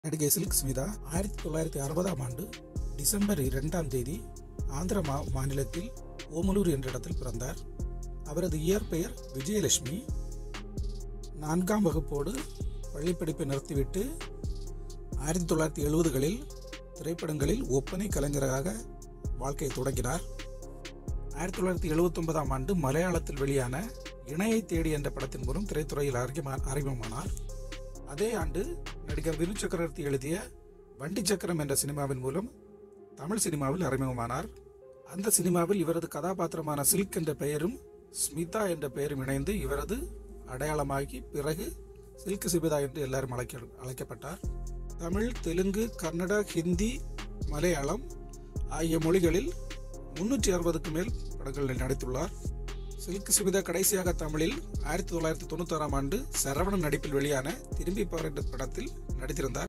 நடிகை சில்க் ஸ்மிதா ஆயிரத்தி தொள்ளாயிரத்தி அறுபதாம் ஆண்டு டிசம்பர் இரண்டாம் தேதி ஆந்திர மா மாநிலத்தில் ஓமலூர் என்ற இடத்தில் பிறந்தார் அவரது இயற்பெயர் விஜயலட்சுமி நான்காம் வகுப்போடு பள்ளிப்படிப்பை நிறுத்திவிட்டு ஆயிரத்தி தொள்ளாயிரத்தி எழுபதுகளில் திரைப்படங்களில் ஒப்பனை கலைஞராக வாழ்க்கையை தொடங்கினார் ஆயிரத்தி தொள்ளாயிரத்தி எழுபத்தொன்பதாம் ஆண்டு மலையாளத்தில் வெளியான இணையை தேடி என்ற படத்தின் மூலம் திரைத்துறையில் அறிமுக அறிமுகமானார் அதே ஆண்டு நடிகர் வினு சக்கரவர்த்தி எழுதிய வண்டி சக்கரம் என்ற சினிமாவின் மூலம் தமிழ் சினிமாவில் அறிமுகமானார் அந்த சினிமாவில் இவரது கதாபாத்திரமான சில்க் என்ற பெயரும் ஸ்மிதா என்ற பெயரும் இணைந்து இவரது அடையாளமாகி பிறகு சில்க் சிபிதா என்று எல்லாரும் அழைக்க அழைக்கப்பட்டார் தமிழ் தெலுங்கு கன்னடா ஹிந்தி மலையாளம் ஆகிய மொழிகளில் முன்னூற்றி அறுபதுக்கு மேல் படங்களில் நடித்துள்ளார் சில்க் சுமிதா கடைசியாக தமிழில் ஆயிரத்தி தொள்ளாயிரத்தி தொண்ணூத்தாறாம் ஆண்டு சரவணன் நடிப்பில் வெளியான திரும்பி பார் என்ற படத்தில் நடித்திருந்தார்